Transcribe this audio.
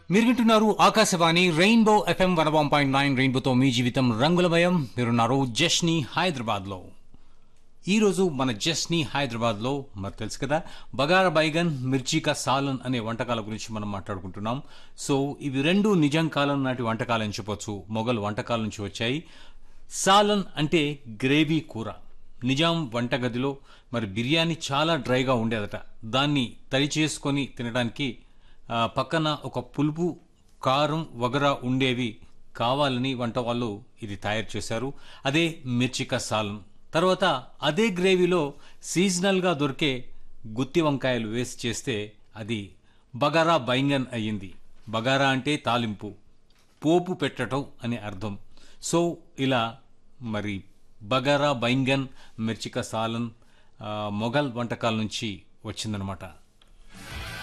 మీరు వింటున్నారు Akashvani rainbow FM one one point nine రెయిన్బోతో మీ జీవితం రంగులమయం మీరున్నారు జస్ని హైదరాబాద్లో ఈరోజు మన జస్ని హైదరాబాద్లో మరి తెలుసు కదా బగారా బైగన్ మిర్చికా సాలన్ అనే వంటకాల గురించి మనం మాట్లాడుకుంటున్నాం సో ఇవి రెండు నిజాం కాలం నాటి వంటకాలని చెప్పొచ్చు మొఘల్ వంటకాల నుంచి వచ్చాయి సాలన్ అంటే గ్రేవీ కూర నిజాం వంటగదిలో మరి బిర్యానీ చాలా డ్రైగా ఉండేదట దాన్ని తడి చేసుకొని తినడానికి ఆ, పక్కన ఒక పులుపు కారం వగరా ఉండేవి కావాలని వంట వాళ్ళు ఇది తయారు చేశారు అదే మిర్చిక సాలం తర్వాత అదే గ్రేవీలో సీజనల్గా దొరికే గుత్తి వంకాయలు వేసి చేస్తే అది బగారా బైంగన్ అయ్యింది బగారా అంటే తాలింపు పోపు పెట్టడం అని అర్థం సో ఇలా మరి బగారా బైంగన్ మిర్చిక సాలన్ ఆ, మొఘల్ వంటకాల నుంచి వచ్చిందనమాట